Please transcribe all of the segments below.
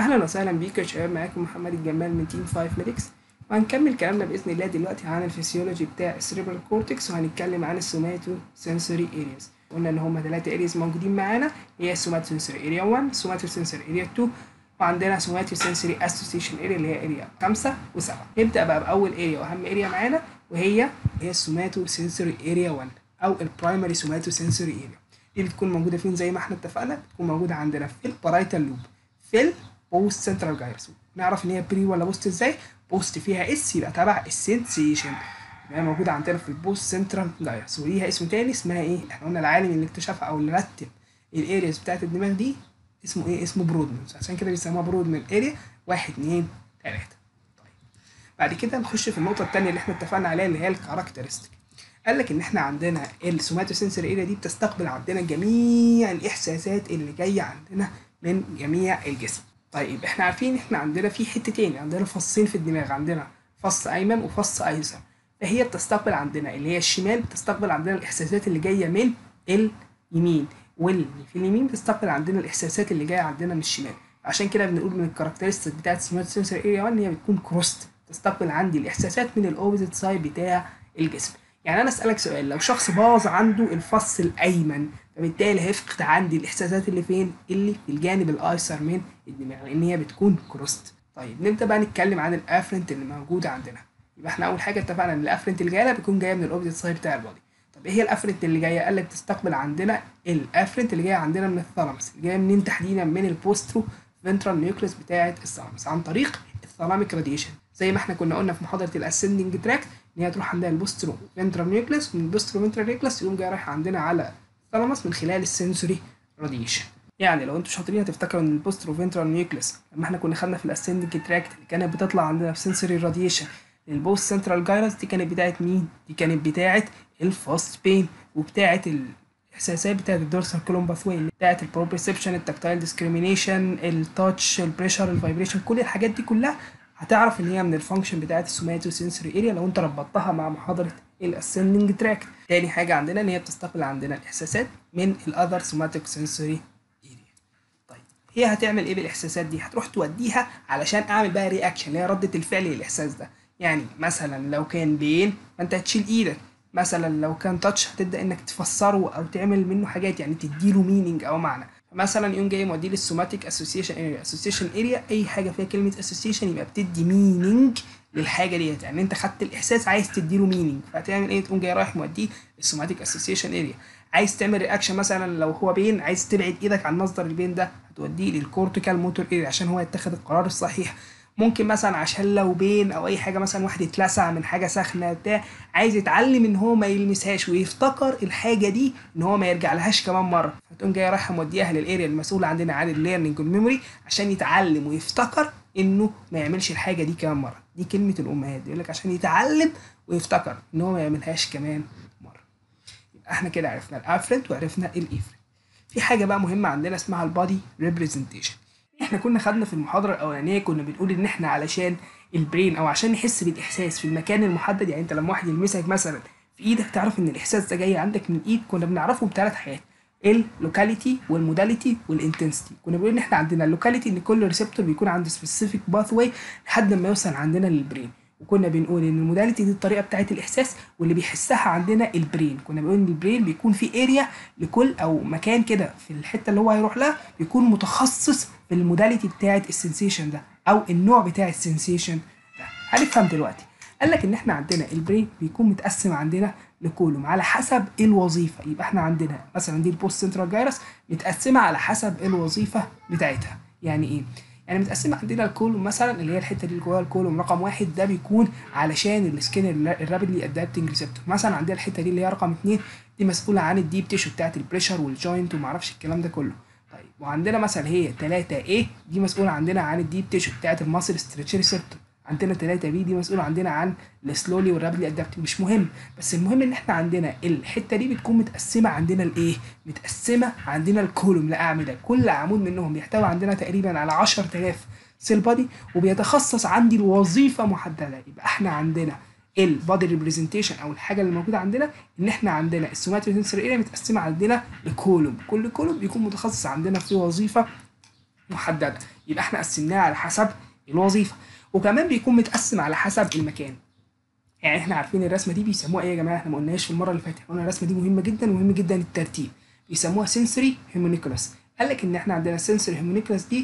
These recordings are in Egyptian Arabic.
اهلا وسهلا بيكم يا شباب معاكم محمد الجمال من تيم 5 ميديكس وهنكمل كلامنا باذن الله دلوقتي عن الفسيولوجي بتاع السريبرال كورتكس وهنتكلم عن السوماتو سنسوري ارياز قلنا ان هما ثلاثه ارياز موجودين معانا هي السوماتو سنسوري اريا 1 سوماتو سنسوري اريا 2 وعندنا سوماتو سنسوري اسوسيشن اريا اللي هي اريا 5 و7 نبدا بقى باول اريا واهم اريا معانا وهي هي السوماتو سنسوري اريا 1 او البرايمري سوماتو سنسوري اريا دي بتكون موجوده فين زي ما احنا اتفقنا بتكون موجوده عندنا في البارايتال لوب في البوست سنترال جايرس نعرف ان هي بري ولا بوست ازاي بوست فيها اس يبقى تبع السنسيشن يبقى موجوده عندنا في البوست سنترال جايرس وليها اسم تاني اسمها ايه احنا قلنا العالم اللي اكتشفها او اللي رتب الارياز بتاعت الدماغ دي اسمه ايه اسمه برودمان عشان كده بيسموها برودمان اريا واحد اتنين تلاته طيب بعد كده نخش في النقطه الثانيه اللي احنا اتفقنا عليها اللي هي الكاركترستيك قال لك ان احنا عندنا السوماتو سنسوري اريا دي بتستقبل عندنا جميع الاحساسات اللي جايه عندنا من جميع الجسم طيب احنا عارفين احنا عندنا في حتتين عندنا فصين في الدماغ عندنا فص ايمن وفص ايسر فهي بتستقبل عندنا اللي هي الشمال بتستقبل عندنا الاحساسات اللي جايه من اليمين واللي في اليمين بتستقبل عندنا الاحساسات اللي جايه عندنا من الشمال عشان كده بنقول من الكاركترستيك بتاعت السوماتو سنسوري اريا 1 ان هي بتكون كروست تستقبل عندي الاحساسات من الاوبوزيت سايد بتاع الجسم يعني انا اسالك سؤال لو شخص باظ عنده الفص الايمن فبالتالي هيفقد عندي الاحساسات اللي فين اللي في الجانب الايسر من الدماغ لان هي بتكون كروست طيب نبدا بقى نتكلم عن الافرنت اللي موجوده عندنا يبقى احنا اول حاجه اتفقنا ان الافرنت اللي جايه بتكون جايه من الاوبجكت سايد بتاع البادي طب ايه هي الافرنت اللي جايه قال لك تستقبل عندنا الافرنت اللي جايه عندنا من الثالاموس اللي جايه منين تحديدا من البوسترو فنترال نيوكليس بتاعه الثالاموس عن طريق الثالاميك راديشن زي ما احنا كنا قلنا في محاضره الاسندنج تراك ان هي تروح عندها البوسترو فنترال نيوكليس من البوسترو فنترال نيوكليس يقوم جاي رايح عندنا على الثالاموس من خلال السنسوري راديشن يعني لو انتوا شاطرين هتفتكروا ان البوسترو فنترال نيوكليس لما احنا كنا خدنا في الاسندنج تراكت اللي كانت بتطلع عندنا في سنسوري راديشن البوست سنترال جايرس دي كانت بتاعه مين؟ دي كانت بتاعه الفاست بين وبتاعه الاحساسات بتاعه الدورسال كولوم باثوي بتاعه البروبريسبشن التكتايل ديسكريميشن التاتش البريشر الفايبريشن كل الحاجات دي كلها هتعرف ان هي من الفانكشن بتاعه السوماتو سنسوري اريا لو انت ربطتها مع محاضره الاسندنج تراك تاني حاجه عندنا ان هي بتستقبل عندنا الاحساسات من الاذر سوماتيك سنسوري اريا طيب هي هتعمل ايه بالاحساسات دي هتروح توديها علشان اعمل بقى رياكشن اللي هي رده الفعل للاحساس ده يعني مثلا لو كان بين فانت هتشيل ايدك مثلا لو كان تاتش هتبدا انك تفسره او تعمل منه حاجات يعني تديله مينينج او معنى مثلا يوم جاي موديه للسوماتيك اسوسيشن اريا اسوسيشن اريا اي حاجه فيها كلمه اسوسيشن يبقى بتدي مينينج للحاجه ديت يعني انت خدت الاحساس عايز تديله مينينج فهتعمل ايه تقوم جاي رايح موديه السوماتيك اسوسيشن اريا عايز تعمل رياكشن مثلا لو هو بين عايز تبعد ايدك عن مصدر البين ده هتوديه للكورتيكال موتور اريا عشان هو يتخذ القرار الصحيح ممكن مثلا عشان لو بين او اي حاجه مثلا واحد اتلسع من حاجه ساخنه بتاع عايز يتعلم ان هو ما يلمسهاش ويفتكر الحاجه دي ان هو ما يرجع لهاش كمان مره فتقوم جاي رايحه موديها للاريا المسؤوله عندنا عن الليرنينج والميموري عشان يتعلم ويفتكر انه ما يعملش الحاجه دي كمان مره دي كلمه الامهات يقول لك عشان يتعلم ويفتكر ان هو ما يعملهاش كمان مره يبقى احنا كده عرفنا الافرنت وعرفنا الايفرنت في حاجه بقى مهمه عندنا اسمها البادي ريبريزنتيشن احنا كنا خدنا في المحاضره الاولانيه كنا بنقول ان احنا علشان البرين او عشان نحس بالاحساس في المكان المحدد يعني انت لما واحد يلمسك مثلا في ايدك تعرف ان الاحساس ده جاي عندك من ايد كنا بنعرفه بثلاث حاجات اللوكاليتي والموداليتي والانتنسيتي كنا بنقول ان احنا عندنا اللوكاليتي ان كل ريسبتور بيكون عنده سبيسيفيك باث واي لحد ما يوصل عندنا للبرين وكنا بنقول ان الموداليتي دي الطريقه بتاعت الاحساس واللي بيحسها عندنا البرين كنا بنقول ان البرين بيكون في اريا لكل او مكان كده في الحته اللي هو هيروح لها بيكون متخصص في الموداليتي بتاعت السنسيشن ده او النوع بتاع السنسيشن ده هنفهم دلوقتي قال لك ان احنا عندنا البرين بيكون متقسم عندنا لكولوم على حسب الوظيفه يبقى احنا عندنا مثلا دي البوست سنترال جايرس متقسمه على حسب الوظيفه بتاعتها يعني ايه يعني متقسمه عندنا الكولوم مثلا اللي هي الحته دي اللي جواها الكولوم رقم واحد ده بيكون علشان السكين الرابيدلي ادابتنج ريسبتور مثلا عندنا الحته دي اللي هي رقم اتنين دي مسؤوله عن الديب تيشو بتاعت البريشر والجوينت ومعرفش الكلام ده كله طيب وعندنا مثلا هي 3 A دي مسؤوله عندنا عن الديب تيشو بتاعت الماسل ستريتش ريسبتور عندنا 3 بي دي مسؤوله عندنا عن السلولي والرابيدلي ادابتنج مش مهم بس المهم ان احنا عندنا الحته دي بتكون متقسمه عندنا لايه متقسمه عندنا الكولوم لاعمده كل عمود منهم بيحتوي عندنا تقريبا على 10000 سيل بادي وبيتخصص عندي الوظيفه محدده يبقى احنا عندنا البادي ريبريزنتيشن او الحاجه اللي موجوده عندنا ان احنا عندنا السوماتري سنسوري اريا متقسمه عندنا لكولوم كل كولوم بيكون متخصص عندنا في وظيفه محدده يبقى احنا قسمناها على حسب الوظيفه وكمان بيكون متقسم على حسب المكان يعني احنا عارفين الرسمه دي بيسموها ايه يا جماعه احنا ما قلناش في المره اللي فاتت قلنا الرسمه دي مهمه جدا ومهم جدا الترتيب بيسموها سنسوري هيمونيكولاس قال لك ان احنا عندنا سنسوري هيمونيكولاس دي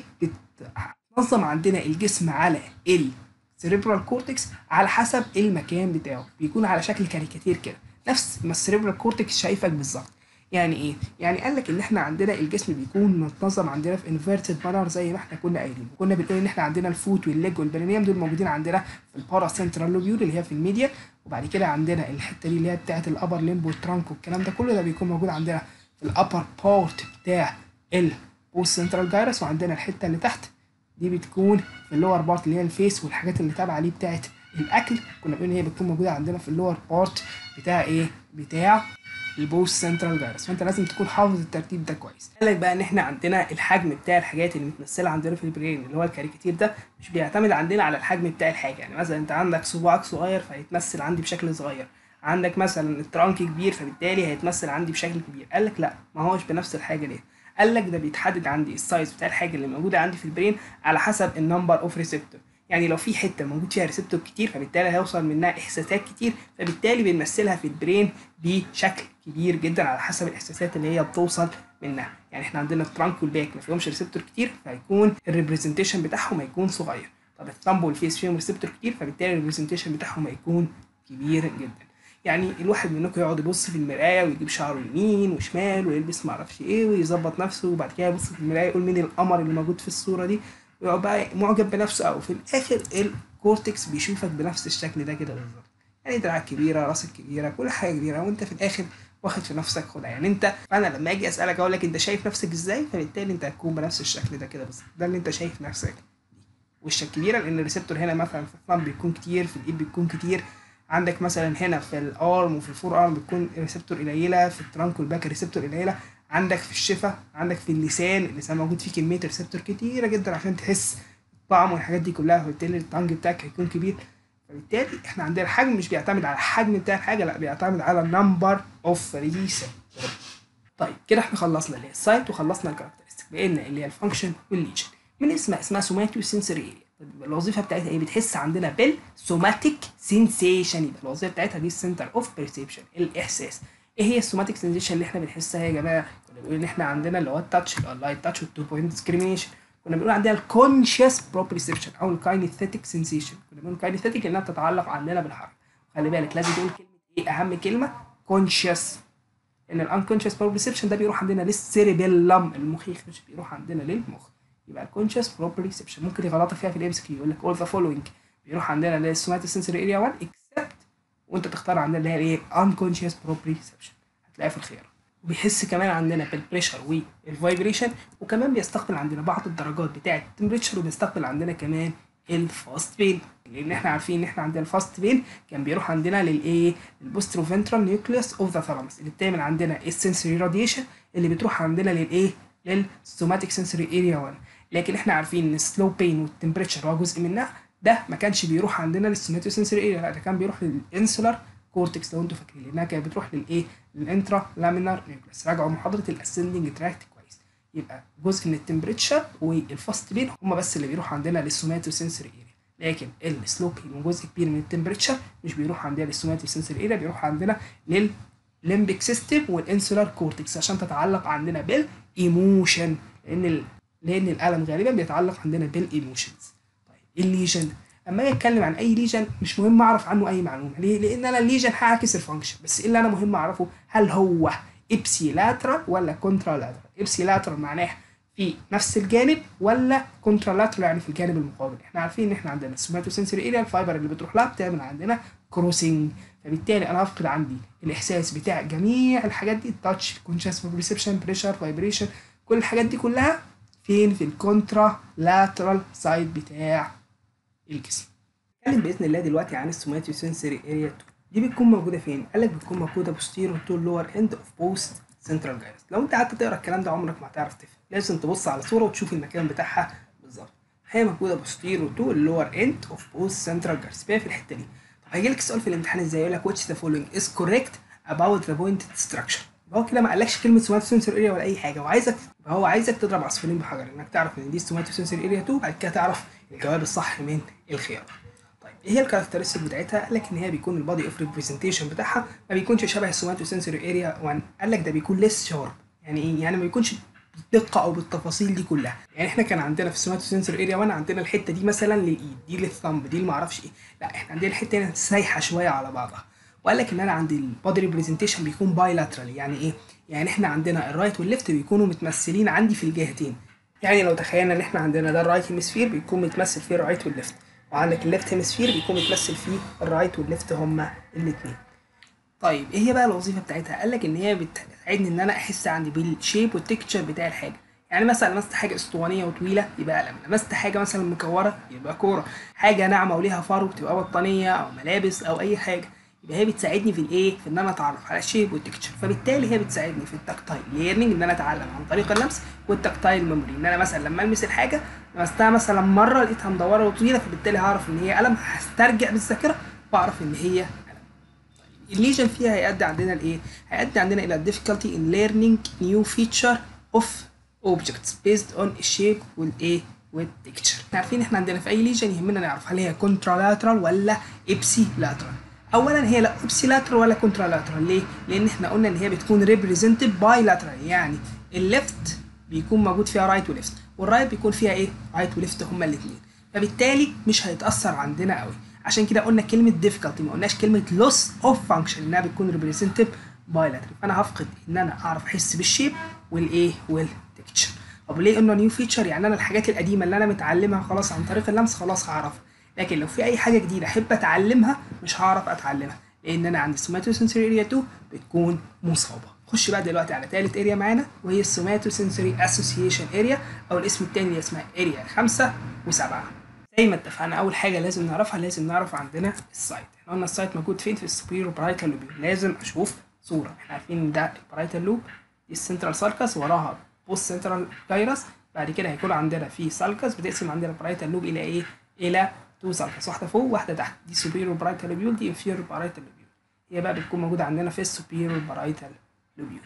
بتنظم عندنا الجسم على السيريبرال كورتكس على حسب المكان بتاعه بيكون على شكل كاريكاتير كده نفس ما السيريبرال كورتكس شايفك بالظبط يعني ايه؟ يعني قال لك ان احنا عندنا الجسم بيكون منتظم عندنا في انفيرتد مانر زي ما احنا كنا قايلين، وكنا بنقول ان احنا عندنا الفوت والليج والبرينيوم دول موجودين عندنا في البارا سنترال لوبيول اللي هي في الميديا وبعد كده عندنا الحته دي اللي هي بتاعه الابر ليمب والترانك والكلام ده كله ده بيكون موجود عندنا في الابر بارت بتاع البوست سنترال جايرس وعندنا الحته اللي تحت دي بتكون في اللور بارت اللي هي الفيس والحاجات اللي تابعه ليه بتاعه الاكل كنا بنقول ان هي بتكون موجوده عندنا في اللور بارت بتاع ايه؟ بتاع البوست سنترال جايرس فانت لازم تكون حافظ الترتيب ده كويس قال لك بقى ان احنا عندنا الحجم بتاع الحاجات اللي متمثله عندنا في البرين اللي هو الكاريكاتير ده مش بيعتمد عندنا على الحجم بتاع الحاجه يعني مثلا انت عندك صباعك صغير فهيتمثل عندي بشكل صغير عندك مثلا الترانك كبير فبالتالي هيتمثل عندي بشكل كبير قال لك لا ما هوش بنفس الحاجه دي قال لك ده بيتحدد عندي السايز بتاع الحاجه اللي موجوده عندي في البرين على حسب النمبر اوف ريسبتور يعني لو في حته موجود فيها ريسبتور كتير فبالتالي هيوصل منها احساسات كتير فبالتالي بنمثلها في البرين بشكل كبير جدا على حسب الاحساسات اللي هي بتوصل منها يعني احنا عندنا الترانك والباك ما فيهمش ريسبتور كتير فهيكون الريبريزنتيشن بتاعهم هيكون صغير طب الثامب والفيس فيهم ريسبتور كتير فبالتالي الريبريزنتيشن بتاعهم هيكون كبير جدا يعني الواحد منكم يقعد يبص في المرايه ويجيب شعره يمين وشمال ويلبس معرفش ايه ويظبط نفسه وبعد كده يبص في المرايه يقول مين القمر اللي موجود في الصوره دي ويقعد بقى معجب بنفسه او في الاخر الكورتكس بيشوفك بنفس الشكل ده كده بالظبط يعني دراعك كبيره راسك كبيره كل حاجه كبيره وانت في الاخر واخد في نفسك خدها يعني انت فانا لما اجي اسالك اقول لك انت شايف نفسك ازاي فبالتالي انت هتكون بنفس الشكل ده كده بالظبط ده اللي انت شايف نفسك وشك كبيره لان الريسبتور هنا مثلا في الثumb بيكون كتير في الايد بيكون كتير عندك مثلا هنا في الارم وفي الفور ارم بتكون ريسبتور قليله في الترانك والباك ريسبتور قليله عندك في الشفه عندك في اللسان اللسان موجود فيه كميه ريسبتور كتيره جدا عشان تحس الطعم والحاجات دي كلها فبالتالي التانج بتاعك هيكون كبير فبالتالي احنا عندنا الحجم مش بيعتمد على الحجم بتاع الحاجه لا بيعتمد على النمبر اوف ريسبتور طيب كده احنا خلصنا اللي هي السايت وخلصنا الكاركترستيك بقينا اللي هي الفانكشن والليجن من اسمها اسمها سوماتيو سنسوري اريا الوظيفه بتاعتها ايه بتحس عندنا بالسوماتيك سensation يبقى الوظيفه بتاعتها دي السنتر اوف بيرسيبشن الاحساس ايه هي السوماتيك سensation اللي احنا بنحسها يا جماعه كنا بنقول ان احنا عندنا اللي هو التاتش اللي هو اللايت تاتش والتو بوينت ديسكريميشن كنا بنقول عندنا الكونشس بروبريسبشن او الكاينيثيتيك سنسيشن كنا بنقول الكاينيثيتيك لانها بتتعلق عندنا بالحركه خلي بالك لازم تقول كلمه ايه اهم كلمه كونشس ان الانكونشس بروبريسبشن ده بيروح عندنا للسيريبيلم المخيخ مش بيروح عندنا للمخ يبقى الكونشس بروبريسبشن ممكن يغلطك فيها في الام اس كيو يقول لك اول ذا فولوينج بيروح عندنا للسوماتيك سنسوري اريا 1 اكسبت وانت تختار عندنا اللي هي الايه انكونشس بروبريسبشن هتلاقيها في الخيار وبيحس كمان عندنا بالبريشر والفايبريشن وكمان بيستقبل عندنا بعض الدرجات بتاعه التمبريتشر وبيستقبل عندنا كمان الفاست بين لان احنا عارفين ان احنا عندنا الفاست بين كان بيروح عندنا للايه البوسترو فنترال نيوكليوس اوف ذا ثالاموس اللي بتعمل عندنا السنسوري راديشن اللي بتروح عندنا للايه للسوماتيك سنسوري اريا 1 لكن احنا عارفين ان السلو بين والتمبريتشر هو جزء منها ده ما كانش بيروح عندنا للسوماتيك سنسوري اريا لا ده كان بيروح للانسولار كورتكس لو انتوا فاكرين لانها كانت بتروح للايه للانترا لامينار نيوكليس راجعوا محاضره الاسندنج تراكت كويس يبقى جزء من التمبريتشر والفاست بين هم بس اللي بيروح عندنا للسوماتيك سنسوري اريا لكن السلو بين وجزء كبير من التمبريتشر مش بيروح عندنا للسوماتيك سنسوري اريا بيروح عندنا للليمبيك سيستم والانسولار كورتكس عشان تتعلق عندنا بالايموشن لان ال... لان الالم غالبا بيتعلق عندنا بالايموشنز طيب الليجن اما اجي اتكلم عن اي ليجن مش مهم اعرف عنه اي معلومه ليه لان انا الليجن هعكس الفانكشن بس ايه اللي انا مهم اعرفه هل هو ابسي لاترال ولا كونترا لاترال ابسي لاترال معناه في نفس الجانب ولا كونترا لاترال يعني في الجانب المقابل احنا عارفين ان احنا عندنا السوماتو سنسوري اريا الفايبر اللي بتروح لها بتعمل عندنا كروسنج فبالتالي انا هفقد عندي الاحساس بتاع جميع الحاجات دي التاتش كونشس بريسبشن بريشر فايبريشن كل الحاجات دي كلها فين في الكونترا لاترال سايد بتاع الجسم نتكلم باذن الله دلوقتي عن السوماتيو سنسوري اريا 2 دي بتكون موجوده فين قال لك بتكون موجوده بوستيرور تو لور اند اوف بوست سنترال جايرس لو انت قعدت تقرا الكلام ده عمرك ما هتعرف تفهم لازم تبص على صوره وتشوف المكان بتاعها بالظبط هي موجوده بوستيرور تو اللور اند اوف بوست سنترال جايرس في الحته دي طب هيجي لك السؤال في الامتحان ازاي يقول لك which the following is correct about the pointed structure هو كده ما قالكش كلمه سوماتو سنسور اريا ولا اي حاجه وعايزك هو عايزك تضرب عصفورين بحجر انك تعرف ان دي سوماتو سنسور اريا 2 بعد كده تعرف الجواب الصح من الخيار طيب ايه هي الكاركترستيك بتاعتها قال لك ان هي بيكون البادي اوف ريبريزنتيشن بتاعها ما بيكونش شبه السوماتو سنسور اريا 1 قال لك ده بيكون ليس شارب يعني ايه يعني ما بيكونش بالدقه او بالتفاصيل دي كلها يعني احنا كان عندنا في السوماتو سنسور اريا 1 عندنا الحته دي مثلا للايد دي للثمب دي اللي معرفش ايه لا احنا عندنا الحته هنا سايحه شويه على بعضها وقال لك ان انا عندي البادي ريبريزنتيشن بيكون بايلاترال يعني ايه يعني احنا عندنا الرايت والليفت بيكونوا متمثلين عندي في الجهتين يعني لو تخيلنا ان احنا عندنا ده الرايت هيمسفير بيكون متمثل فيه الرايت والليفت وعندك الليفت هيمسفير بيكون متمثل فيه الرايت والليفت هما الاثنين طيب ايه هي بقى الوظيفه بتاعتها قال لك ان هي بتساعدني ان انا احس عندي بالشيب والتكتشر بتاع الحاجه يعني مثلا لمست حاجه اسطوانيه وطويله يبقى قلم لمست حاجه مثلا مكوره يبقى كوره حاجه ناعمه وليها فرو بتبقى بطانيه او ملابس او اي حاجه يبقى هي بتساعدني في الايه في ان انا اتعرف على الشيب والتكتشر فبالتالي هي بتساعدني في التكتايل ليرنينج ان انا اتعلم عن طريق اللمس والتكتايل ميموري ان انا مثلا لما المس الحاجه لمستها مثلا مره لقيتها مدوره وطويله فبالتالي هعرف ان هي قلم هسترجع بالذاكره واعرف ان هي قلم الليجن فيها هيؤدي عندنا لايه هيؤدي عندنا الى difficulty in learning new feature of objects based on الشيب والايه والتكتشر عارفين احنا عندنا في اي ليجن يهمنا نعرف هل هي كونترالاترال ولا ابسي لاترال اولا هي لا ابسي لاترال ولا كونترالاترال ليه لان احنا قلنا ان هي بتكون ريبريزنتد باي لاترال يعني الليفت بيكون موجود فيها رايت وليفت والرايت بيكون فيها ايه رايت وليفت هما الاثنين فبالتالي مش هيتاثر عندنا قوي عشان كده قلنا كلمه difficulty ما قلناش كلمه loss of function انها بتكون represented bilateral فانا هفقد ان انا اعرف احس بالشيب والايه والتكتشر طب ليه قلنا نيو فيتشر يعني انا الحاجات القديمه اللي انا متعلمها خلاص عن طريق اللمس خلاص هعرفها لكن لو في اي حاجه جديده احب اتعلمها مش هعرف اتعلمها لان انا عندي سوماتو سنسوري اريا 2 بتكون مصابه خش بقى دلوقتي على ثالث اريا معانا وهي السوماتو سنسوري اسوسيشن اريا او الاسم الثاني اللي اسمها اريا 5 و7 زي ما اتفقنا اول حاجه لازم نعرفها لازم نعرف عندنا السايت احنا قلنا السايت موجود فين في السوبيرو برايتال لوب لازم اشوف صوره احنا عارفين ان ده البرايتال لوب دي السنترال سالكس وراها بوست سنترال جايرس بعد كده هيكون عندنا في سالكس بتقسم عندنا البرايتال لوب الى ايه الى تو سالكس واحده فوق واحده تحت دي سوبيرو برايتال لوبيول دي انفيرو برايتال لوبيول هي بقى بتكون موجوده عندنا في السوبيرو برايتال لوبيول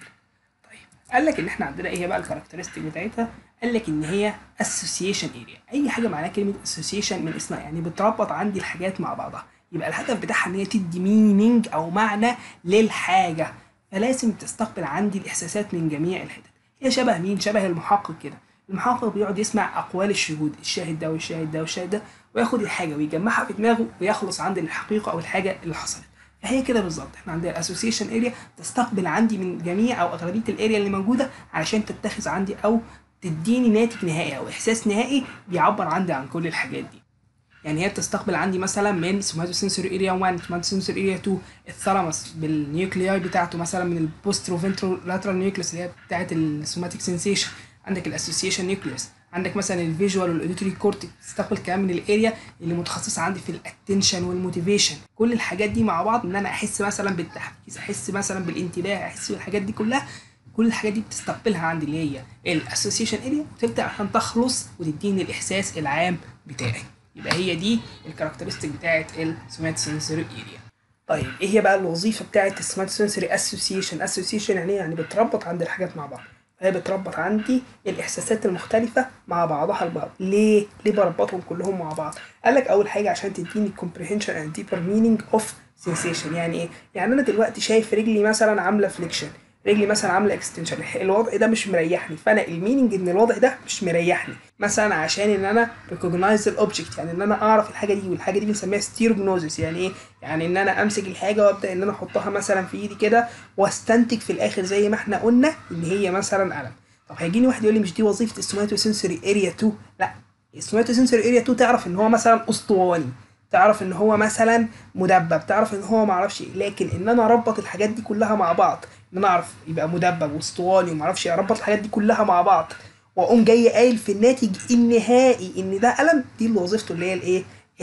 طيب قال لك ان احنا عندنا ايه هي بقى الكاركترستيك بتاعتها قال لك ان هي اسوسيشن اريا اي حاجه معناها كلمه اسوسيشن من اسمها يعني بتربط عندي الحاجات مع بعضها يبقى الهدف بتاعها ان هي تدي مينينج او معنى للحاجه فلازم تستقبل عندي الاحساسات من جميع الحتت هي شبه مين شبه المحقق كده المحقق بيقعد يسمع اقوال الشهود الشاهد ده والشاهد ده والشاهد ده وياخد الحاجه ويجمعها في دماغه ويخلص عند الحقيقه او الحاجه اللي حصلت فهي كده بالظبط احنا عندنا الاسوسيشن اريا تستقبل عندي من جميع او اغلبيه الاريا اللي موجوده علشان تتخذ عندي او تديني ناتج نهائي او احساس نهائي بيعبر عندي عن كل الحاجات دي يعني هي بتستقبل عندي مثلا من سوماتو سنسوري اريا 1 سوماتو سنسوري اريا 2 الثالاموس بالنيوكلياي بتاعته مثلا من البوسترو فنترولاترال نيوكليوس اللي هي بتاعت السوماتيك سنسيشن عندك الاسوسيشن نيوكليوس عندك مثلا الفيجوال والاوديتوري كورتيك بتستقبل كمان من الاريا اللي متخصصه عندي في الاتنشن والموتيفيشن كل الحاجات دي مع بعض ان انا احس مثلا بالتحفيز احس مثلا بالانتباه احس بالحاجات دي كلها كل الحاجات دي بتستقبلها عندي اللي هي الاسوسيشن اريا وتبدا عشان تخلص وتديني الاحساس العام بتاعي يبقى هي دي الكاركترستيك بتاعت السمات سنسوري اريا طيب ايه هي بقى الوظيفه بتاعت السمات سنسوري اسوسيشن اسوسيشن يعني يعني بتربط عند الحاجات مع بعض فهي بتربط عندي الاحساسات المختلفه مع بعضها البعض ليه ليه بربطهم كلهم مع بعض قال لك اول حاجه عشان تديني comprehension and deeper meaning of sensation يعني ايه يعني انا دلوقتي شايف رجلي مثلا عامله فليكشن رجلي مثلا عامله اكستنشن الوضع ده مش مريحني فانا الميننج ان الوضع ده مش مريحني مثلا عشان ان انا ريكوجنايز الاوبجكت يعني ان انا اعرف الحاجه دي والحاجه دي بنسميها ستيروجنوزس يعني ايه يعني ان انا امسك الحاجه وابدا ان انا احطها مثلا في ايدي كده واستنتج في الاخر زي ما احنا قلنا ان هي مثلا قلم طب هيجيني واحد يقول لي مش دي وظيفه السوماتو سنسوري اريا 2 لا السوماتو سنسوري اريا 2 تعرف ان هو مثلا اسطواني تعرف ان هو مثلا مدبب تعرف ان هو معرفش ايه لكن ان انا اربط الحاجات دي كلها مع بعض ان انا اعرف يبقى مدبب واسطواني ومعرفش ايه اربط الحاجات دي كلها مع بعض واقوم جاي قايل في الناتج النهائي ان ده قلم دي اللي وظيفته اللي هي الايه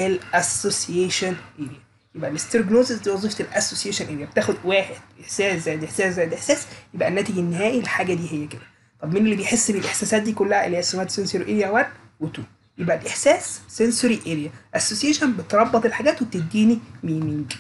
الاسوسيشن اريا يبقى الاسترجنوزس دي وظيفه الاسوسيشن اريا بتاخد واحد احساس زائد احساس زائد احساس يبقى الناتج النهائي الحاجه دي هي كده طب مين اللي بيحس بالاحساسات دي كلها اللي هي سمات سنسوري اريا 1 و2 يبقى الاحساس سنسوري اريا اسوسيشن بتربط الحاجات وتديني مينينج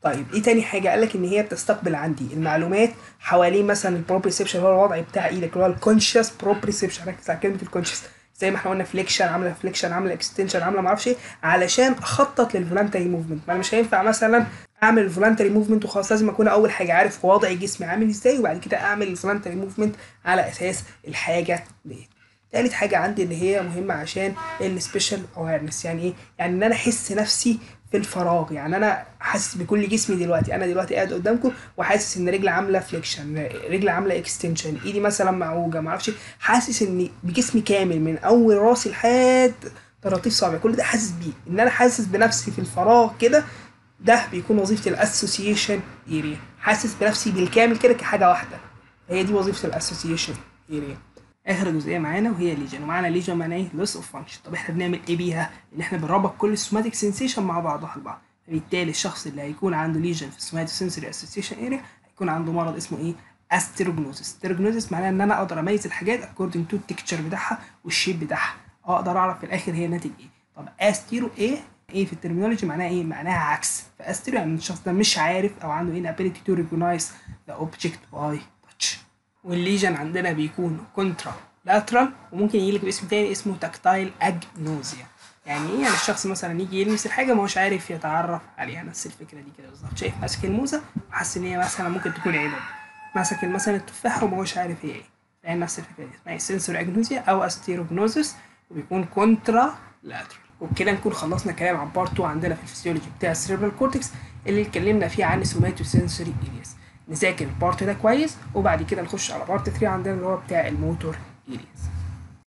طيب ايه تاني حاجه قال لك ان هي بتستقبل عندي المعلومات حوالين مثلا البروبريسبشن هو الوضع بتاع ايدك اللي هو الكونشس بروبريسبشن ركز على كلمه الكونشس زي ما احنا قلنا فليكشن عامله فليكشن عامله اكستنشن عامله ما اعرفش ايه علشان اخطط للفولنتري موفمنت ما انا مش هينفع مثلا اعمل الفولنتري موفمنت وخلاص لازم اكون اول حاجه عارف وضع جسمي عامل ازاي وبعد كده اعمل الفولنتري موفمنت على اساس الحاجه ديت تالت حاجه عندي اللي هي مهمه عشان السبيشال اويرنس يعني ايه يعني ان انا احس نفسي في الفراغ يعني انا حاسس بكل جسمي دلوقتي انا دلوقتي قاعد قدامكم وحاسس ان رجلي عامله فليكشن رجلي عامله اكستنشن ايدي مثلا معوجه ما اعرفش حاسس ان بجسمي كامل من اول راسي لحد طراطيف صابعي كل ده حاسس بيه ان انا حاسس بنفسي في الفراغ كده ده بيكون وظيفه الاسوسيشن اريا حاسس بنفسي بالكامل كده كحاجه واحده هي دي وظيفه الاسوسيشن اريا اخر جزئيه معانا وهي ليجن ومعنى ليجن معناه ايه لوس اوف فانكشن طب احنا بنعمل ايه بيها ان احنا بنربط كل السوماتيك سنسيشن مع بعضها البعض فبالتالي الشخص اللي هيكون عنده ليجن في السوماتيك سنسوري اسوسيشن اريا هيكون عنده مرض اسمه ايه استيروجنوزس استيروجنوزس معناه ان انا اقدر اميز الحاجات اكوردنج تو التكتشر بتاعها والشيب بتاعها اقدر اعرف في الاخر هي ناتج ايه طب استيرو ايه ايه في الترمينولوجي معناها ايه معناها عكس فاستيرو يعني الشخص ده مش عارف او عنده inability to recognize the object by touch والليجن عندنا بيكون كونترا لاترال وممكن يجي لك باسم تاني اسمه تاكتايل اجنوزيا يعني ايه يعني الشخص مثلا يجي يلمس الحاجه ما هوش عارف يتعرف عليها نفس الفكره دي كده بالظبط شايف ماسك الموزه وحاسس ان هي مثلا ممكن تكون عنب ماسك مثلا التفاحه وما هوش عارف هي ايه يعني نفس الفكره دي اسمها سنسور اجنوزيا او استيروجنوزس وبيكون كونترا لاترال وبكده نكون خلصنا كلام عن بارت 2 عندنا في الفسيولوجي بتاع السيربرال كورتكس اللي اتكلمنا فيه عن السوماتو سنسوري ارياس نذاكر البارت ده كويس وبعد كده نخش على بارت 3 عندنا اللي هو بتاع الموتور